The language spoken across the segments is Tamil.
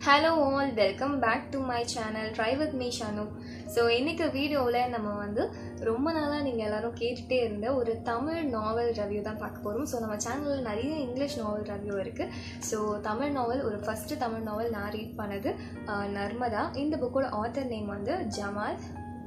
hello all welcome back to my channel try with me Shanu so இன்னைக்கு வீடியோவில் நம்ம வந்து ரொம்ப நாளாக நீங்கள் எல்லாரும் கேட்டுகிட்டே இருந்த ஒரு தமிழ் நாவல் ரிவ்யூ தான் பார்க்க போகிறோம் ஸோ நம்ம சேனலில் நிறைய இங்கிலீஷ் நாவல் ரிவ்யூ இருக்குது ஸோ தமிழ் நாவல் ஒரு ஃபஸ்ட்டு தமிழ் நாவல் நான் ரீட் பண்ணது ஆஹ், நர்மதா இந்த புக்கோட ஆத்தர் நேம் வந்து ஜமால்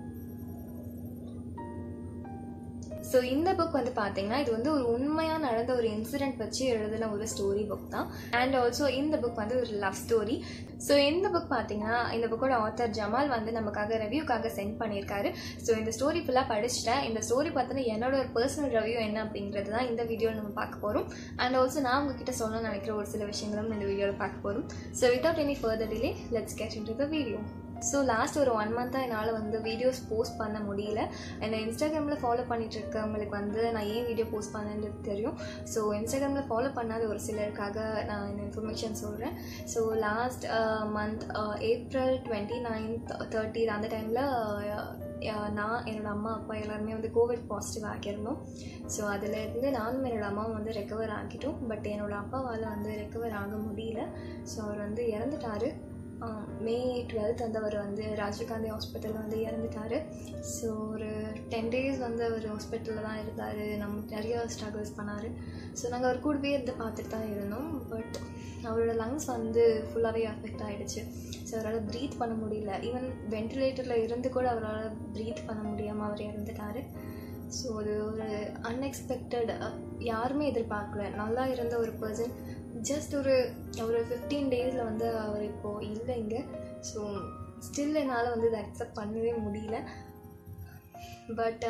ஸோ இந்த புக் வந்து பார்த்தீங்கன்னா இது வந்து ஒரு உண்மையாக நடந்த ஒரு இன்சிடென்ட் வச்சு எழுதின ஒரு ஸ்டோரி புக் தான் அண்ட் ஆல்சோ இந்த புக் வந்து ஒரு லவ் ஸ்டோரி ஸோ இந்த புக் பார்த்தீங்கன்னா இந்த புக்கோட ஆத்தர் ஜமால் வந்து நமக்காக ரிவ்யூக்காக சென்ட் பண்ணியிருக்காரு ஸோ இந்த ஸ்டோரி ஃபுல்லாக படிச்சுட்டேன் இந்த ஸ்டோரி பார்த்தினா என்னோட ஒரு பர்சனல் ரிவ்யூ என்ன அப்படிங்கிறது தான் இந்த வீடியோவில் நம்ம பார்க்க போகிறோம் அண்ட் ஆல்சோ நான் உங்ககிட்ட சொல்ல நினைக்கிற ஒரு சில விஷயங்களும் இந்த வீடியோவில் பார்க்க போகிறோம் so without any further delay let's get into the video so last ஒரு ஒன் மந்த்தாக என்னால் வந்து வீடியோஸ் போஸ்ட் பண்ண முடியல என்னை இன்ஸ்டாகிராமில் ஃபாலோ பண்ணிட்டு இருக்கவங்களுக்கு வந்து நான் ஏன் வீடியோ போஸ்ட் பண்ணேன்றது தெரியும் ஸோ இன்ஸ்டாகிராமில் ஃபாலோ பண்ணாத ஒரு சிலருக்காக நான் இந்த இன்ஃபர்மேஷன் சொல்கிறேன் so last month April twenty ninth thirty அந்த டைமில் நான் என்னோடய அம்மா அப்பா எல்லாருமே வந்து கோவிட் பாசிட்டிவ் ஆகியிருந்தோம் ஸோ அதிலேருந்து நானும் என்னோட அம்மாவும் வந்து ரெக்கவர் ஆகிட்டோம் பட் என்னோடய அப்பாவால் வந்து ரெக்கவர் ஆக முடியல ஸோ அவர் வந்து இறந்துட்டார் மே டுவெல்த் வந்து அவர் வந்து ராஜீவ்காந்தி ஹாஸ்பிட்டலில் வந்து இறந்துட்டார் ஸோ ஒரு டென் டேஸ் வந்து அவர் ஹாஸ்பிட்டலில் தான் இருந்தார் நம்ம நிறைய ஸ்ட்ரகிள்ஸ் பண்ணார் ஸோ நாங்கள் அவர் கூடவே இருந்து பார்த்துட்டு தான் இருந்தோம் பட் அவரோட லங்ஸ் வந்து ஃபுல்லாகவே அஃபெக்ட் ஆகிடுச்சு ஸோ அவரால் ப்ரீத் பண்ண முடியல ஈவன் வென்டிலேட்டரில் இருந்து கூட அவரால் ப்ரீத் பண்ண முடியாமல் அவர் இறந்துட்டார் ஸோ அது ஒரு அன்எக்ஸ்பெக்டட் யாருமே எதிர்பார்க்கல நல்லா இருந்த ஒரு பர்சன் ஜஸ்ட் ஒரு ஒரு ஃபிஃப்டீன் டேஸில் வந்து அவர் இப்போது இல்லை இங்கே ஸோ ஸ்டில் என்னால் வந்து இதை அக்செப்ட் பண்ணவே முடியல பட்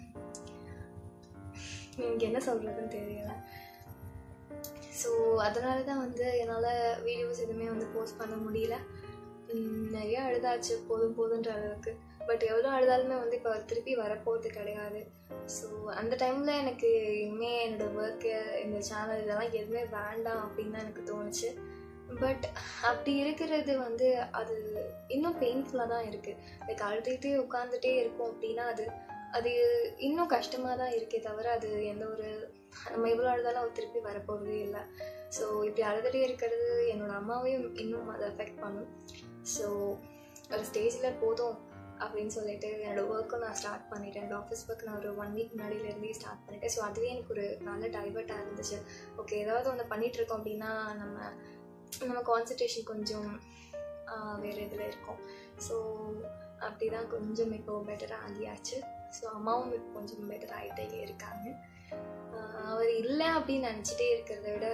எனக்கு என்ன சொல்கிறதுன்னு தெரியல ஸோ அதனால தான் வந்து என்னால் வீடியோஸ் எதுவுமே வந்து போஸ்ட் பண்ண முடியல உம், நிறைய அழுதாச்சு போதும் போதுன்ற அளவுக்கு பட் எவ்வளோ அழுதாலுமே வந்து இப்போ அவர் திருப்பி வரப்போகிறது கிடையாது ஸோ அந்த டைமில் எனக்கு இனிமேல் என்னோடய ஒர்க்கு இந்த சேனல் இதெல்லாம் எதுவுமே வேண்டாம் அப்படின்னு தான் எனக்கு தோணுச்சு பட் அப்படி இருக்கிறது வந்து அது இன்னும் பெயின்ஃபுல்லாக தான் இருக்குது லைக் அழுதுகிட்டே உட்காந்துட்டே இருக்கும் அப்படின்னா அது அது இன்னும் கஷ்டமாக தான் இருக்கே தவிர அது எந்த ஒரு நம்ம எவ்வளோ அழுதாலும் அவர் திருப்பி வரப்போகிறதே இல்லை ஸோ இப்படி அழுதுகிட்டே இருக்கிறது என்னோட அம்மாவையும் இன்னும் அதை அஃபெக்ட் பண்ணும் ஸோ ஒரு ஸ்டேஜில் போதும் அப்படின்னு சொல்லிட்டு என்னோட ஒர்க்கும் நான் ஸ்டார்ட் பண்ணிட்டேன் என்னோட ஆஃபீஸ் ஒர்க் நான் ஒரு ஒன் வீக் முன்னாடியிலேருந்தே ஸ்டார்ட் பண்ணிட்டேன் ஸோ அதுவே எனக்கு ஒரு நல்ல டைவர்ட்டாக இருந்துச்சு ஓகே ஏதாவது ஒன்று பண்ணிட்டு இருக்கோம் அப்படின்னா நம்ம நம்ம கான்சன்ட்ரேஷன் கொஞ்சம் ஆஹ், வேறு இதில் இருக்கும் ஸோ அப்படி தான் கொஞ்சம் இப்போ பெட்டர் ஆகியாச்சு ஸோ அம்மாவும் இப்போ கொஞ்சம் பெட்டர் ஆகிட்டே இருக்காங்க ஆஹ், அவர் இல்லை அப்படின்னு நினச்சிட்டே இருக்கிறத விட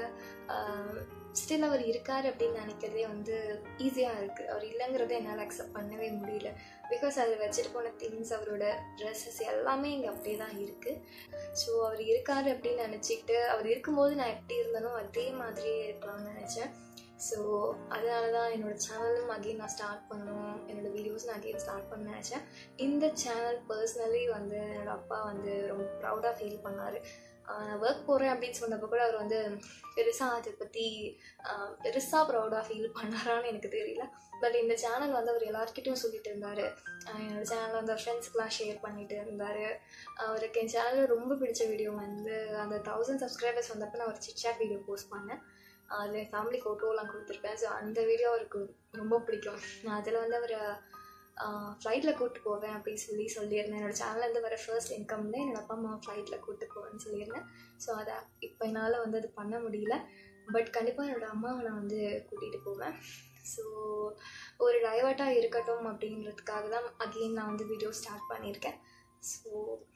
ஸ்டில் அவர் இருக்கார் அப்படின்னு நினைக்கிறதே வந்து ஈஸியாக இருக்குது அவர் இல்லைங்கிறத என்னால் அக்செப்ட் பண்ணவே முடியல பிகாஸ் அது வச்சுட்டு போன திங்ஸ் அவரோட ட்ரெஸ்ஸஸ் எல்லாமே இங்கே அப்படியே தான் இருக்குது ஸோ அவர் இருக்கார் அப்படின்னு நினச்சிக்கிட்டு அவர் இருக்கும்போது நான் எப்படி இருந்தனோ அதே மாதிரியே இருக்கலாம்னு நினச்சேன் ஸோ அதனால தான் என்னோட சேனலும் அகெயின் நான் ஸ்டார்ட் பண்ணணும் என்னோட வீடியோஸ் நான் அகெயின் ஸ்டார்ட் பண்ண நினச்சேன் இந்த சேனல் பர்சனலி வந்து என்னோட அப்பா வந்து ரொம்ப ப்ரௌடாக ஃபீல் பண்ணார் நான் ஒர்க் போகிறேன் அப்படின்னு சொன்னப்போ கூட அவர் வந்து பெருசாக அதை பற்றி பெருசாக ப்ரௌடாக ஃபீல் பண்ணாரான்னு எனக்கு தெரியல பட் இந்த சேனல் வந்து அவர் எல்லாருக்கிட்டையும் சொல்லிட்டு இருந்தார் என்னோட சேனலில் வந்து ஃப்ரெண்ட்ஸ்க்கெலாம் ஷேர் பண்ணிட்டு இருந்தார் அவருக்கு என் சேனலில் ரொம்ப பிடிச்ச வீடியோ வந்து அந்த தௌசண்ட் சப்ஸ்கிரைபர்ஸ் வந்தப்போ நான் ஒரு சிட்சாட் வீடியோ போஸ்ட் பண்ணேன் அதில் என் ஃபேமிலி ஃபோட்டோலாம் கொடுத்துருப்பேன் ஸோ அந்த வீடியோ அவருக்கு ரொம்ப பிடிக்கும் நான் அதில் வந்து அவர் ஃப்ளைட்டில் கூப்பிட்டு போவேன் அப்படின்னு சொல்லி சொல்லியிருந்தேன் என்னோட சேனல்லேருந்து வர ஃபர்ஸ்ட் இன்கம்ல என்னோட அப்பா அம்மா ஃப்ளைட்டில் கூப்பிட்டு போவேன்னு சொல்லியிருந்தேன் ஸோ அதை இப்போ என்னால் வந்து அது பண்ண முடியல பட் கண்டிப்பாக என்னோட அம்மாவை நான் வந்து கூட்டிகிட்டு போவேன் ஸோ ஒரு டைவர்ட்டாக இருக்கட்டும் அப்படின்றதுக்காக தான் அகெயின் நான் வந்து வீடியோ ஸ்டார்ட் பண்ணியிருக்கேன் ஸோ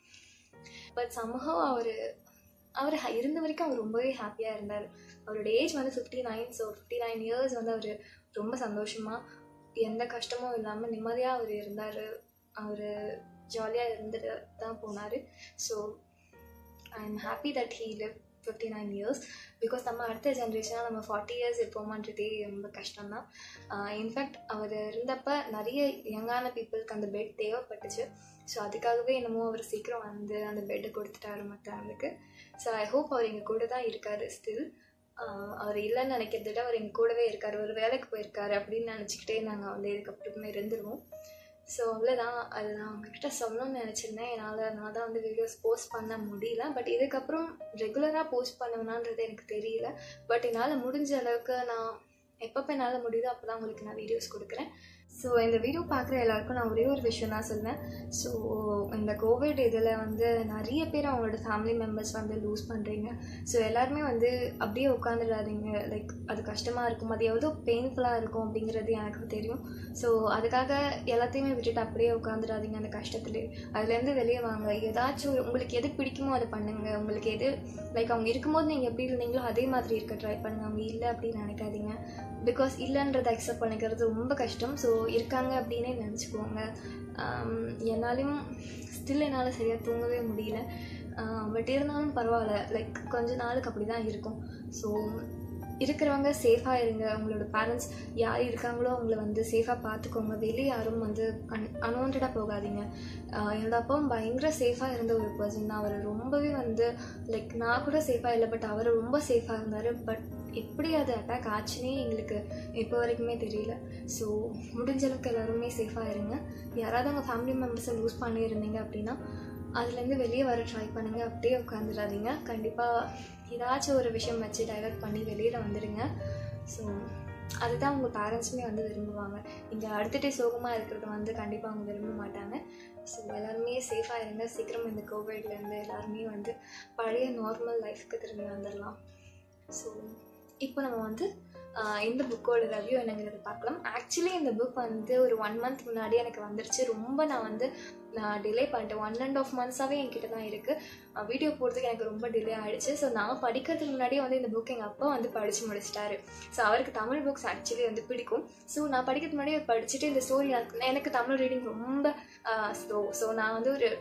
பட் சமூகம் அவர் அவர் இருந்த வரைக்கும் அவர் ரொம்பவே ஹாப்பியாக இருந்தார் அவரோட ஏஜ் வந்து fifty nine so fifty nine years வந்து அவர் ரொம்ப சந்தோஷமாக எந்த கஷ்டமும் இல்லாமல் நிம்மதியாக அவர் இருந்தார் அவர் ஜாலியாக இருந்துட்டு தான் போனார் so I am happy that he live fifty nine years because நம்ம அடுத்த ஜென்ரேஷனாக நம்ம ஃபார்ட்டி இயர்ஸ் இருப்போமான்றதே ரொம்ப கஷ்டம்தான் இன்ஃபேக்ட் அவர் இருந்தப்ப நிறைய யங்கான பீப்புளுக்கு அந்த பெட் தேவைப்பட்டுச்சு ஸோ அதுக்காகவே என்னமோ அவர் சீக்கிரம் வந்து அந்த பெட்டை கொடுத்துட்டாரு மற்றவங்களுக்கு ஸோ ஐ ஹோப் அவர் எங்கள் கூட தான் இருக்காரு ஸ்டில் அவர் இல்லைன்னு நினைக்கிறத விட அவர் எங்கள் கூடவே இருக்கார் ஒரு வேலைக்கு போயிருக்காரு அப்படின்னு நினச்சிக்கிட்டே நாங்கள் வந்து இதுக்கப்புறமே இருந்துருவோம் ஸோ அவ்வளோதான் அது நான் உங்ககிட்ட சொல்லணும்னு நினச்சிருந்தேன் என்னால் நான் தான் வந்து வீடியோஸ் போஸ்ட் பண்ண முடியல பட் இதுக்கப்புறம் ரெகுலராக போஸ்ட் பண்ணுவேனான்றது எனக்கு தெரியல பட் என்னால் முடிஞ்ச அளவுக்கு நான் எப்பப்போ என்னால் முடியுதோ அப்போ தான் உங்களுக்கு நான் வீடியோஸ் கொடுக்குறேன் ஸோ இந்த வீடியோ பார்க்குற எல்லாருக்கும் நான் ஒரே ஒரு விஷயம் தான் சொல்வேன் ஸோ இந்த கோவிட் இதில் வந்து நிறைய பேர் அவங்களோட ஃபேமிலி மெம்பர்ஸ் வந்து லூஸ் பண்ணுறீங்க ஸோ எல்லாருமே வந்து அப்படியே உட்காந்துடாதீங்க லைக் அது கஷ்டமாக இருக்கும் அது எவ்வளோ பெயின்ஃபுல்லாக இருக்கும் அப்படிங்கிறது எனக்கு தெரியும் ஸோ அதுக்காக எல்லாத்தையுமே விட்டுட்டு அப்படியே உட்காந்துடாதீங்க அந்த கஷ்டத்துலேயே அதுலேருந்து வெளியே வாங்க ஏதாச்சும் ஒரு- உங்களுக்கு எது பிடிக்குமோ அதை பண்ணுங்கள் உங்களுக்கு எது லைக் அவங்க இருக்கும்போது நீங்கள் எப்படி இருந்தீங்களோ அதே மாதிரி இருக்க ட்ரை பண்ணுங்கள் அவங்க இல்லை அப்படின்னு நினைக்காதீங்க பிகாஸ் இல்லைன்றதை அக்செப்ட் பண்ணிக்கிறது ரொம்ப கஷ்டம் ஸோ இருக்காங்க அப்படின்னே நினச்சிக்கோங்க என்னாலையும் ஸ்டில் என்னால் சரியாக தூங்கவே முடியல பட் இருந்தாலும் பரவாயில்ல லைக் கொஞ்ச நாளுக்கு அப்படி தான் இருக்கும் ஸோ இருக்கிறவங்க சேஃபாக இருங்க உங்களோட பேரண்ட்ஸ் யார் இருக்காங்களோ அவங்கள வந்து சேஃபாக பார்த்துக்கோங்க வெளியே யாரும் வந்து அன் அன்வான்டாக போகாதீங்க ஆஹ் என்னோட அப்பாவும் பயங்கர சேஃபாக இருந்த ஒரு பர்சன் தான் அவர் ரொம்பவே வந்து லைக் நான் கூட சேஃபாக இல்லை பட் அவர் ரொம்ப சேஃபாக இருந்தார் பட் எப்படி அது அட்டாக் ஆச்சுன்னே எங்களுக்கு இப்போ வரைக்குமே தெரியல ஸோ முடிஞ்ச அளவுக்கு எல்லாருமே சேஃபாக இருங்க யாராவது உங்கள் ஃபேமிலி மெம்பர்ஸை லூஸ் பண்ணியிருந்தீங்க அப்படின்னா அதுலேருந்து வெளியே வர ட்ரை பண்ணுங்கள் அப்படியே உட்காந்துடாதீங்க கண்டிப்பாக ஏதாச்சும் ஒரு விஷயம் வச்சு டைவர்ட் பண்ணி வெளியில் வந்துடுங்க ஸோ அதுதான் உங்கள் பேரண்ட்ஸுமே வந்து விரும்புவாங்க இங்கே அடுத்துட்டு சோகமாக இருக்கிறது வந்து கண்டிப்பாக அவங்க விரும்ப மாட்டாங்க ஸோ எல்லாருமே சேஃபாக இருங்க சீக்கிரம் இந்த கோவிட்லேருந்து எல்லாருமே வந்து பழைய நார்மல் லைஃப்க்கு திரும்பி வந்துடலாம் ஸோ இப்போ நம்ம வந்து ஆஹ், இந்த புக்கோட ரிவ்யூ என்னங்கிறத பார்க்கலாம் ஆக்சுவலி இந்த புக் வந்து ஒரு ஒன் மந்த் முன்னாடி எனக்கு வந்துருச்சு ரொம்ப நான் வந்து நான் டிலே பண்ணிட்டேன் ஒன் அண்ட் ஆஃப் மந்த்ஸாகவே என்கிட்ட தான் இருக்குது வீடியோ போடுறதுக்கு எனக்கு ரொம்ப டிலே ஆகிடுச்சு ஸோ நான் படிக்கிறதுக்கு முன்னாடியே வந்து இந்த புக் எங்கள் அப்பா வந்து படித்து முடிச்சிட்டாரு ஸோ அவருக்கு தமிழ் புக்ஸ் ஆக்சுவலி வந்து பிடிக்கும் ஸோ நான் படிக்கிறதுக்கு முன்னாடியே படிச்சுட்டு இந்த ஸ்டோரி எனக்கு தமிழ் ரீடிங் ரொம்ப ஸ்லோ ஸோ நான் வந்து ஒரு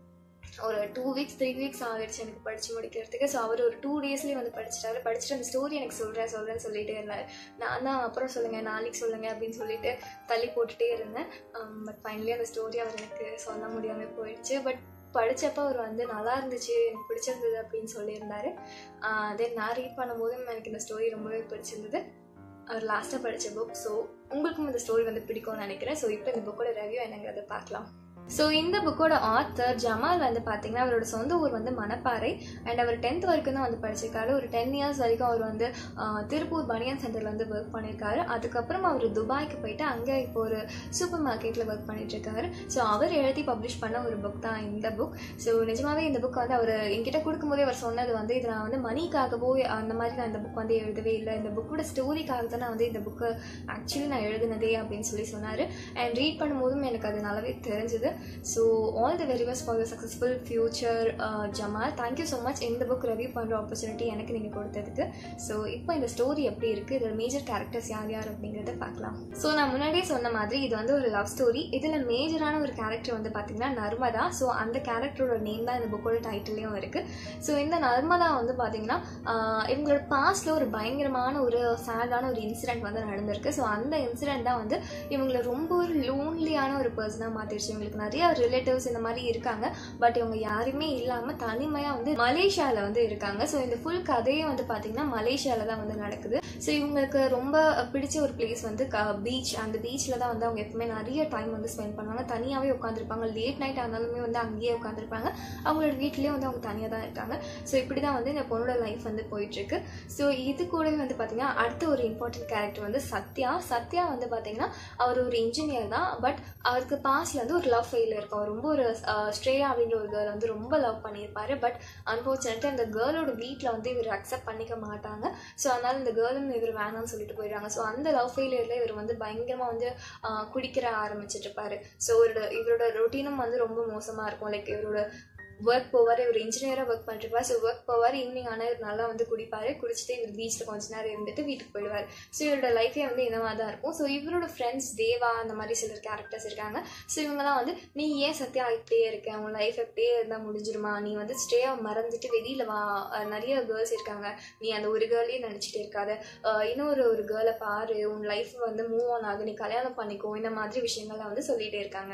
ஒரு டூ வீக்ஸ் த்ரீ வீக்ஸ் ஆகிடுச்சு எனக்கு படித்து முடிக்கிறதுக்கு ஸோ அவர் ஒரு டூ டேஸ்லேயே வந்து படிச்சிட்டாரு படிச்சுட்டு அந்த ஸ்டோரி எனக்கு சொல்கிறேன் சொல்கிறேன்னு சொல்லிட்டே இருந்தார் நான் தான் அப்புறம் சொல்லுங்கள் நாளைக்கு சொல்லுங்கள் அப்படின்னு சொல்லிட்டு தள்ளி போட்டுட்டே இருந்தேன் பட் ஃபைனலி அந்த ஸ்டோரி அவர் எனக்கு சொல்ல முடியாமல் போயிடுச்சு பட் படித்தப்போ அவர் வந்து நல்லா இருந்துச்சு எனக்கு பிடிச்சிருந்தது அப்படின்னு சொல்லியிருந்தாரு தென் நான் ரீட் பண்ணும்போதும் எனக்கு இந்த ஸ்டோரி ரொம்பவே பிடிச்சிருந்தது அவர் லாஸ்ட்டாக படித்த புக் ஸோ உங்களுக்கும் இந்த ஸ்டோரி வந்து பிடிக்கும்னு நினைக்கிறேன் ஸோ இப்போ இந்த புக்கோட ரிவ்யூ என்னங்கிறத பார்க்கலாம் ஸோ இந்த புக்கோட ஆத்தர் ஜமால் வந்து பார்த்தீங்கன்னா அவரோட சொந்த ஊர் வந்து மணப்பாறை அண்ட் அவர் டென்த் வரைக்கும் தான் வந்து படிச்சிருக்காரு ஒரு டென் இயர்ஸ் வரைக்கும் அவர் வந்து ஆஹ், திருப்பூர் பனியன் சென்டரில் வந்து ஒர்க் பண்ணியிருக்காரு அதுக்கப்புறம் அவர் துபாய்க்கு போயிட்டு அங்கே இப்போ ஒரு சூப்பர் மார்க்கெட்டில் ஒர்க் பண்ணிட்டு இருக்காரு ஸோ அவர் எழுதி பப்ளிஷ் பண்ண ஒரு புக் தான் இந்த புக் ஸோ நிஜமாவே இந்த புக் வந்து அவர் என்கிட்ட கொடுக்கும்போதே அவர் சொன்னது வந்து இது நான் வந்து மணிக்காகவோ அந்த மாதிரி நான் இந்த புக் வந்து எழுதவே இல்லை இந்த புக்கோட ஸ்டோரிக்காக தான் நான் வந்து இந்த புக்கு ஆக்சுவலி நான் எழுதினதே அப்படின்னு சொல்லி சொன்னார் அண்ட் ரீட் பண்ணும்போதும் எனக்கு அது நல்லாவே தெரிஞ்சுது so all the very best for the successful future Jamal thank you so much இந்த புக் ரிவ்யூ பண்ணுற ஆப்பர்ச்சுனிட்டி எனக்கு நீங்கள் கொடுத்ததுக்கு ஸோ இப்போ இந்த ஸ்டோரி எப்படி இருக்குது இதில் மேஜர் கேரக்டர்ஸ் யார் யார் அப்படிங்கிறத பார்க்கலாம் ஸோ நான் முன்னாடியே சொன்ன மாதிரி இது வந்து ஒரு லவ் ஸ்டோரி இதில் மேஜரான ஒரு கேரக்டர் வந்து பார்த்தீங்கன்னா நர்மதா ஸோ அந்த கேரக்டரோட நேம் தான் இந்த புக்கோட டைட்டிலையும் இருக்குது ஸோ இந்த நர்மதா வந்து பார்த்தீங்கன்னா ஆஹ், இவங்களோட பாஸ்டில் ஒரு பயங்கரமான ஒரு சேடான ஒரு இன்சிடென்ட் வந்து நடந்திருக்கு ஸோ அந்த இன்சிடென்ட் தான் வந்து இவங்களை ரொம்ப ஒரு லோன்லியான ஒரு பர்சனாக மாற்றிடுச்சு இவங்களுக்கு நிறைய ரிலேட்டிவ்ஸ் இந்த மாதிரி இருக்காங்க பட் இவங்க யாருமே இல்லாமல் தனிமையாக வந்து மலேசியாவில் வந்து இருக்காங்க ஸோ இந்த ஃபுல் கதையே வந்து பார்த்தீங்கன்னா மலேசியாவில் தான் வந்து நடக்குது ஸோ இவங்களுக்கு ரொம்ப பிடிச்ச ஒரு பிளேஸ் வந்து பீச் அந்த பீச்சில் தான் வந்து அவங்க எப்பவுமே நிறைய டைம் வந்து ஸ்பெண்ட் பண்ணுவாங்க தனியாகவே உட்காந்துருப்பாங்க லேட் நைட் ஆனாலுமே வந்து அங்கேயே உட்காந்துருப்பாங்க அவங்களோட வீட்லேயே வந்து அவங்க தனியாக தான் இருக்காங்க ஸோ இப்படி தான் வந்து இந்த பொண்ணோட லைஃப் வந்து போயிட்டுருக்கு ஸோ இது கூடவே வந்து பார்த்தீங்கன்னா அடுத்த ஒரு இம்பார்ட்டன்ட் கேரக்டர் வந்து சத்யா சத்யா வந்து பார்த்தீங்கன்னா அவர் ஒரு இன்ஜினியர் தான் பட் அவருக்கு பாஸ்ட்ல வந்து ஒரு லவ் ஃபெயில் இருக்கும் அவர் ரொம்ப ஒரு ஸ்ட்ரேயா அப்படின்ற ஒரு கேர்ள் வந்து ரொம்ப லவ் பண்ணியிருப்பாரு பட் அன்ஃபார்ச்சுனேட்டாக இந்த கேர்ளோட வீட்டில் வந்து இவர் அக்செப்ட் பண்ணிக்க மாட்டாங்க ஸோ அதனால இந்த கேர்ளும் இவர் வேணாம்னு சொல்லிட்டு போயிடுறாங்க ஸோ அந்த லவ் ஃபெயிலியரில் இவர் வந்து பயங்கரமாக வந்து ஆஹ், குடிக்கிற ஆரம்பிச்சிட்டு இருப்பாரு ஸோ இவரோட இவரோட ரொட்டீனும் வந்து ரொம்ப மோசமாக இருக்கும் லைக் இவரோட ஒர்க் போவார் இவர் இன்ஜினியராக ஒர்க் பண்ணிருப்பார் ஸோ ஒர்க் போவார் ஈவினிங் ஆனால் இவர் நல்லா வந்து குடிப்பார் குடிச்சிட்டு இந்த பீச்சில் கொஞ்ச நேரம் இருந்துட்டு வீட்டுக்கு போயிடுவார் ஸோ இவரோட லைஃபே வந்து இந்த மாதிரி தான் இருக்கும் ஸோ இவரோட ஃப்ரெண்ட்ஸ் தேவா அந்த மாதிரி சிலர் கேரக்டர்ஸ் இருக்காங்க ஸோ இவங்கலாம் வந்து நீ ஏன் சத்தியா இப்படியே இருக்க உன் லைஃப் எப்படியே இருந்தால் முடிஞ்சிருமா நீ வந்து ஸ்டேயாக மறந்துட்டு வெளியில் வா அஹ் நிறைய கேர்ள்ஸ் இருக்காங்க நீ அந்த ஒரு கேர்ளையே நினச்சிட்டு இருக்காத அஹ் இன்னொரு ஒரு கேர்ளை பாரு உன் லைஃப் வந்து மூவ் ஆன் ஆகு நீ கல்யாணம் பண்ணிக்கோ இந்த மாதிரி விஷயங்கள்லாம் வந்து சொல்லிகிட்டே இருக்காங்க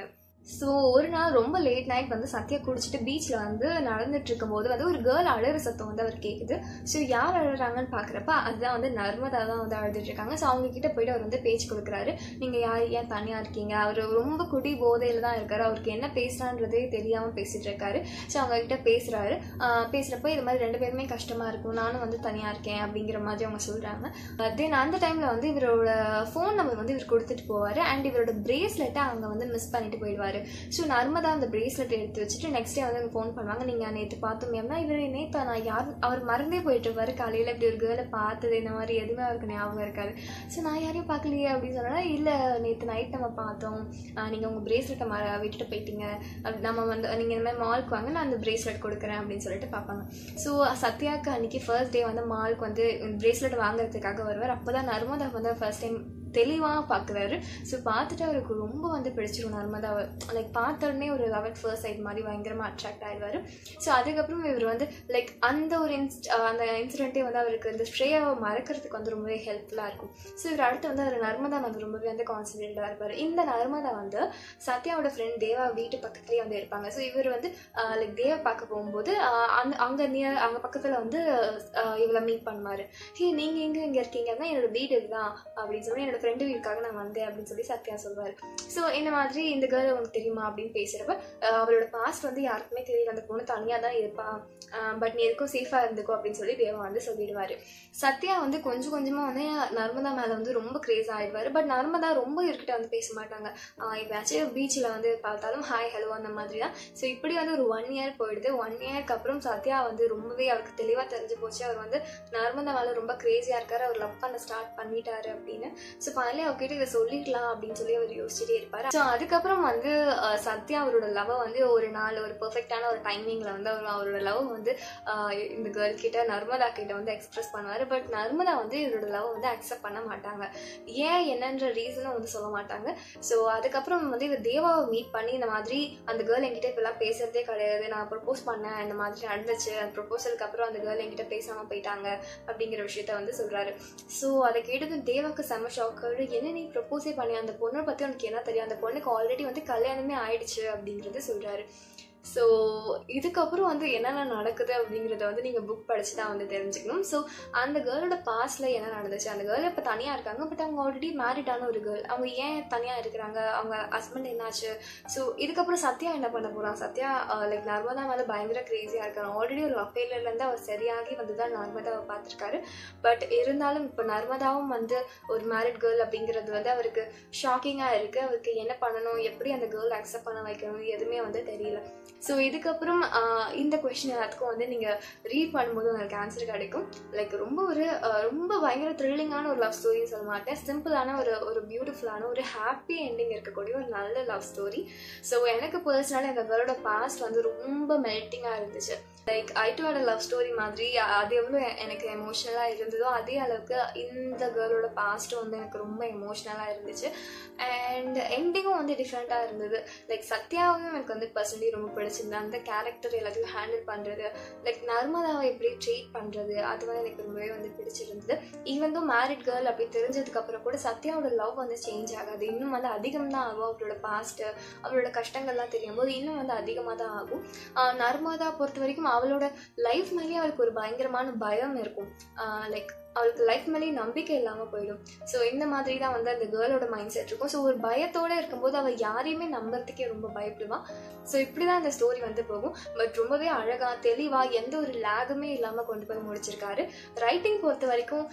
ஸோ ஒரு நாள் ரொம்ப லேட் நைட் வந்து சத்யா குடிச்சிட்டு பீச்சில் வந்து நடந்துட்டு இருக்கும்போது வந்து ஒரு கேர்ள் அழுற சத்தம் வந்து அவர் கேட்குது ஸோ யார் அழுறாங்கன்னு பார்க்குறப்ப அதுதான் வந்து நர்மதா தான் வந்து அழுதுட்டு இருக்காங்க ஸோ அவங்க கிட்ட போயிட்டு அவர் வந்து பேச்சு கொடுக்குறாரு நீங்கள் யார் ஏன் தனியாக இருக்கீங்க அவர் ரொம்ப குடி போதையில் தான் இருக்காரு அவருக்கு என்ன பேசுறான்றதே தெரியாமல் பேசிட்டு இருக்காரு ஸோ அவங்க கிட்ட பேசுறாரு பேசுகிறப்ப இது மாதிரி ரெண்டு பேருமே கஷ்டமாக இருக்கும் நானும் வந்து தனியாக இருக்கேன் அப்படிங்கிற மாதிரி அவங்க சொல்கிறாங்க தென் அந்த டைமில் வந்து இவரோட ஃபோன் நம்பர் வந்து இவர் கொடுத்துட்டு போவார் அண்ட் இவரோட பிரேஸ்லெட்டை அவங்க வந்து மிஸ் பண்ணிட்டு போயிடுவார் ஸோ நர்மதா அந்த பிரேஸ்லெட் எடுத்து வச்சுட்டு நெக்ஸ்ட் டே வந்து அவங்க ஃபோன் பண்ணுவாங்க நீங்கள் நேற்று பார்த்தோமே அப்படின்னா இவர் நேற்று நான் யார் அவர் மறந்தே போயிட்டு இருப்பாரு காலையில் இப்படி ஒரு கேர்ளை பார்த்தது இந்த மாதிரி எதுவுமே அவருக்கு ஞாபகம் இருக்காது ஸோ நான் யாரையும் பார்க்கலையே அப்படின்னு சொன்னா இல்லை நேற்று நைட் நம்ம பார்த்தோம் நீங்கள் உங்கள் பிரேஸ்லெட்டை ம விட்டுட்டு போயிட்டீங்க அப்படி நம்ம வந்து நீங்கள் இந்த மாதிரி மாலுக்கு வாங்க நான் அந்த பிரேஸ்லெட் கொடுக்குறேன் அப்படின்னு சொல்லிட்டு பார்ப்பாங்க ஸோ சத்யாவுக்கு அன்றைக்கி ஃபர்ஸ்ட் டே வந்து மாலுக்கு வந்து பிரேஸ்லெட் வாங்குறதுக்காக வருவார் அப்போ தான் நர்மதா வந்து ஃபர்ஸ்ட் டைம் தெளிவாக பார்க்குறாரு ஸோ பார்த்துட்டு அவருக்கு ரொம்ப வந்து பிடிச்சிரும் நர்மதாவை லைக் பார்த்த உடனே ஒரு லவ் ஃபர்ஸ்ட் சைட் மாதிரி பயங்கரமாக அட்ராக்ட் ஆயிடுவார் ஸோ அதுக்கப்புறம் இவர் வந்து லைக் அந்த ஒரு இன்ஸ்ட் அந்த இன்சிடென்ட்டே வந்து அவருக்கு இந்த ஸ்ரேயாவை மறக்கிறதுக்கு வந்து ரொம்பவே ஹெல்ப்ஃபுல்லாக இருக்கும் ஸோ இவர் அடுத்து வந்து அவர் நர்மதா வந்து ரொம்பவே வந்து கான்சன்ட்ரேட்டாக இருப்பார் இந்த நர்மதா வந்து சத்யாவோட ஃப்ரெண்ட் தேவா வீட்டு பக்கத்துலேயே வந்து இருப்பாங்க ஸோ இவர் வந்து லைக் தேவா பார்க்க போகும்போது அந்த அங்கே நியர் அங்கே பக்கத்தில் வந்து இவளை மீட் பண்ணுவார் ஹே நீங்கள் எங்கே இங்கே இருக்கீங்க அப்படின்னா என்னோட வீடு இதுதான் அப்படின்னு சொல்லி என்னோட ஃப்ரெண்டு வீட்டுக்காக நான் வந்தேன் அப்படின்னு சொல்லி சத்யா சொல்வார் ஸோ இந்த மாதிரி இந்த கேர்ள் உங்களுக்கு தெரியுமா அப்படின்னு பேசுகிறப்ப அவளோட பாஸ்ட் வந்து யாருக்குமே தெரியல அந்த பொண்ணு தனியாக தான் இருப்பா பட் நீ எதுக்கும் சேஃபாக இருந்துக்கோ அப்படின்னு சொல்லி தேவா வந்து சொல்லிடுவார் சத்யா வந்து கொஞ்சம் கொஞ்சமாக வந்து நர்மதா மேலே வந்து ரொம்ப க்ரேஸ் ஆகிடுவார் பட் நர்மதா ரொம்ப இவர்கிட்ட வந்து பேச மாட்டாங்க இப்போயாச்சும் பீச்சில் வந்து பார்த்தாலும் ஹாய் ஹலோ அந்த மாதிரி தான் ஸோ இப்படி வந்து ஒரு ஒன் இயர் போயிடுது ஒன் இயர்க்கு அப்புறம் சத்யா வந்து ரொம்பவே அவருக்கு தெளிவாக தெரிஞ்சு போச்சு அவர் வந்து நர்மதா மேலே ரொம்ப க்ரேஸியாக இருக்காரு அவர் லவ் பண்ண ஸ்டார்ட் பண்ணிட்டாரு அப்படின்னு ஸோ ஃபைனலி அவர்கிட்ட இதை சொல்லிடலாம் அப்படின்னு சொல்லி அவர் யோசிச்சுட்டே இருப்பார் ஸோ அதுக்கப்புறம் வந்து சத்யா அவரோட லவ்வை வந்து ஒரு நாள் ஒரு பெர்ஃபெக்டான ஒரு டைமிங்கில் வந்து அவர் அவரோட லவ் வந்து இந்த கேர்ள் கிட்ட நர்மதா கிட்ட வந்து எக்ஸ்பிரஸ் பண்ணுவார் பட் நர்மதா வந்து இவரோட லவ் வந்து அக்செப்ட் பண்ண மாட்டாங்க ஏன் என்னன்ற ரீசனும் வந்து சொல்ல மாட்டாங்க ஸோ அதுக்கப்புறம் வந்து இவர் தேவாவை மீட் பண்ணி இந்த மாதிரி அந்த கேர்ள் என்கிட்ட இப்பெல்லாம் பேசுறதே கிடையாது நான் ப்ரப்போஸ் பண்ணேன் இந்த மாதிரி நடந்துச்சு அந்த ப்ரொப்போசலுக்கு அப்புறம் அந்த கேர்ள் என்கிட்ட பேசாமல் போயிட்டாங்க அப்படிங்கிற விஷயத்த வந்து சொல்கிறாரு ஸோ அதை கேட்டதும் தேவாக்கு செம்ம ஷாக்கு என்ன நீ ப்ரப்போஸே பண்ணி அந்த பொண்ணை பற்றி உனக்கு என்ன தெரியும் அந்த பொண்ணுக்கு ஆல்ரெடி வந்து கல்யாணமே ஆயிடுச்சு அப்படிங்கிறது சொல்கிறாரு ஸோ இதுக்கப்புறம் வந்து என்னென்ன நடக்குது அப்படிங்கிறத வந்து நீங்கள் புக் படித்து தான் வந்து தெரிஞ்சுக்கணும் ஸோ அந்த கேர்ளோட பாஸ்டில் என்ன நடந்துச்சு அந்த கேர்ள் இப்போ தனியாக இருக்காங்க பட் அவங்க ஆல்ரெடி மேரிடான ஒரு கேர்ள் அவங்க ஏன் தனியாக இருக்கிறாங்க அவங்க ஹஸ்பண்ட் என்னாச்சு ஸோ இதுக்கப்புறம் சத்யா என்ன பண்ண போகிறான் சத்யா லைக் நர்மதா மேலே பயங்கர க்ரேஸியாக இருக்காரு ஆல்ரெடி ஒரு அஃபேர்லேருந்து அவர் சரியாகி வந்து தான் நர்மதாவை பார்த்துருக்காரு பட் இருந்தாலும் இப்போ நர்மதாவும் வந்து ஒரு மேரிட் கேர்ள் அப்படிங்கிறது வந்து அவருக்கு ஷாக்கிங்காக இருக்குது அவருக்கு என்ன பண்ணணும் எப்படி அந்த கேர்ள் அக்செப்ட் பண்ண வைக்கணும் எதுவுமே வந்து தெரியல ஸோ இதுக்கப்புறம் இந்த கொஷின் எல்லாத்துக்கும் வந்து நீங்கள் ரீட் பண்ணும்போது உங்களுக்கு ஆன்சர் கிடைக்கும் லைக் ரொம்ப ஒரு ரொம்ப பயங்கர த்ரில்லிங்கான ஒரு லவ் ஸ்டோரின்னு சொல்ல மாட்டேன் சிம்பிளான ஒரு ஒரு பியூட்டிஃபுல்லான ஒரு ஹாப்பி எண்டிங் இருக்கக்கூடிய ஒரு நல்ல லவ் ஸ்டோரி ஸோ எனக்கு பர்சனலாக இந்த கேர்ளோட பாஸ்ட் வந்து ரொம்ப மெல்ட்டிங்காக இருந்துச்சு like I to love story மாதிரி அது எவ்வளோ எனக்கு எமோஷ்னலாக இருந்ததோ அதே அளவுக்கு இந்த கேர்ளோட பாஸ்ட்டும் வந்து எனக்கு ரொம்ப எமோஷ்னலாக இருந்துச்சு அண்ட் எண்டிங்கும் வந்து டிஃப்ரெண்ட்டாக இருந்தது லைக் சத்யாவும் எனக்கு வந்து பர்சனலி ரொம்ப பிடிச்சிருந்தது அந்த கேரக்டர் எல்லாத்தையும் ஹேண்டில் பண்ணுறது லைக் நர்மதாவை எப்படி ட்ரீட் பண்ணுறது அது வந்து எனக்கு ரொம்பவே வந்து பிடிச்சிருந்தது ஈவன் தோ மேரிட் கேர்ள் அப்படி தெரிஞ்சதுக்கப்புறம் கூட சத்யாவோட லவ் வந்து சேஞ்ச் ஆகாது இன்னும் வந்து அதிகம் தான் ஆகும் அவரோட பாஸ்ட்டு அவரோட கஷ்டங்கள்லாம் தெரியும் போது இன்னும் வந்து அதிகமாக தான் ஆகும் நர்மதா பொறுத்த வரைக்கும் அவளோட லைஃப் மேலேயே அவளுக்கு ஒரு பயங்கரமான பயம் இருக்கும் லைக் அவளுக்கு லைஃப் மேலேயே நம்பிக்கை இல்லாமல் போயிடும் ஸோ இந்த மாதிரி தான் வந்து அந்த கேர்ளோட மைண்ட் செட் இருக்கும் ஸோ ஒரு பயத்தோடு இருக்கும்போது அவள் யாரையுமே நம்புறதுக்கே ரொம்ப பயப்படுவான் ஸோ இப்படி தான் அந்த ஸ்டோரி வந்து போகும் பட் ரொம்பவே அழகாக தெளிவாக எந்த ஒரு லேகுமே இல்லாமல் கொண்டு போய் முடிச்சிருக்காரு ரைட்டிங் பொறுத்த வரைக்கும்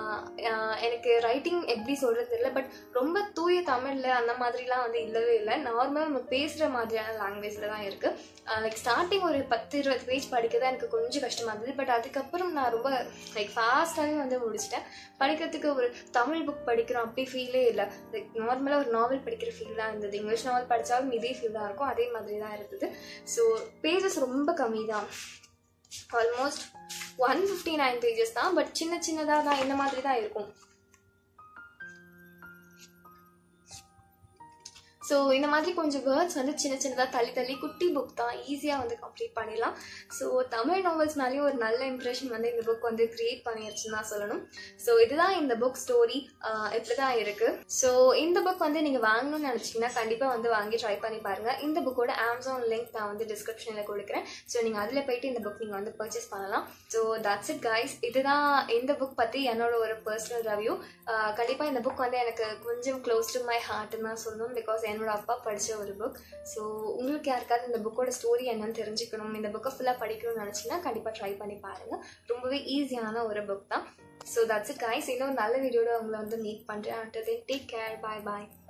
எனக்கு ரைட்டிங் எப்படி சொல்கிறது தெரியல பட் ரொம்ப தூய தமிழில் அந்த மாதிரிலாம் வந்து இல்லவே இல்லை நார்மலாக நம்ம பேசுகிற மாதிரியான லாங்குவேஜில் தான் இருக்குது லைக் ஸ்டார்டிங் ஒரு பத்து இருபது பேஜ் படிக்க தான் எனக்கு கொஞ்சம் கஷ்டமாக இருந்தது பட் அதுக்கப்புறம் நான் ரொம்ப லைக் ஃபாஸ்ட்டாகவே வந்து முடிச்சிட்டேன் படிக்கிறதுக்கு ஒரு தமிழ் புக் படிக்கிறோம் அப்படி ஃபீலே இல்லை லைக் நார்மலாக ஒரு நாவல் படிக்கிற ஃபீல் தான் இருந்தது இங்கிலீஷ் நாவல் படித்தாலும் இதே ஃபீல் தான் இருக்கும் அதே மாதிரி தான் இருந்தது ஸோ பேஜஸ் ரொம்ப கம்மி தான் almost one fifty nine pages தான் பட் சின்ன சின்னதாக தான் இந்த மாதிரி தான் இருக்கும் ஸோ இந்த மாதிரி கொஞ்சம் வேர்ட்ஸ் வந்து சின்ன சின்னதாக தள்ளி தள்ளி குட்டி புக் தான் ஈஸியாக வந்து கம்ப்ளீட் பண்ணிடலாம் ஸோ தமிழ் நாவல்ஸ் மேலேயும் ஒரு நல்ல இம்ப்ரெஷன் வந்து இந்த புக் வந்து கிரியேட் பண்ணிருச்சுன்னு தான் சொல்லணும் ஸோ இதுதான் இந்த புக் ஸ்டோரி இப்படி தான் இருக்குது ஸோ இந்த புக் வந்து நீங்கள் வாங்கணும்னு நினச்சிங்கன்னா கண்டிப்பாக வந்து வாங்கி ட்ரை பண்ணி பாருங்கள் இந்த புக்கோட அமேசான் லிங்க் நான் வந்து டிஸ்கிரிப்ஷனில் கொடுக்குறேன் ஸோ நீங்கள் அதில் போயிட்டு இந்த புக் நீங்கள் வந்து பர்ச்சேஸ் பண்ணலாம் ஸோ தட்ஸ் இட் கைஸ் இதுதான் இந்த புக் பற்றி என்னோட ஒரு பர்சனல் ரிவ்யூ கண்டிப்பாக இந்த புக் வந்து எனக்கு கொஞ்சம் க்ளோஸ் டு மை ஹார்ட்னு தான் சொல்லணும் பிகாஸ் என்னோட அப்பா படித்த ஒரு புக் ஸோ உங்களுக்கு யாருக்காவது இந்த புக்கோட ஸ்டோரி என்னன்னு தெரிஞ்சுக்கணும் இந்த புக்கை ஃபுல்லாக படிக்கணும்னு நினச்சிங்கன்னா கண்டிப்பாக ட்ரை பண்ணி பாருங்கள் ரொம்பவே ஈஸியான ஒரு புக் தான் ஸோ தட்ஸ் இட் கைஸ் இன்னும் நல்ல வீடியோட உங்களை வந்து மீட் பண்ணுறேன் and take care bye bye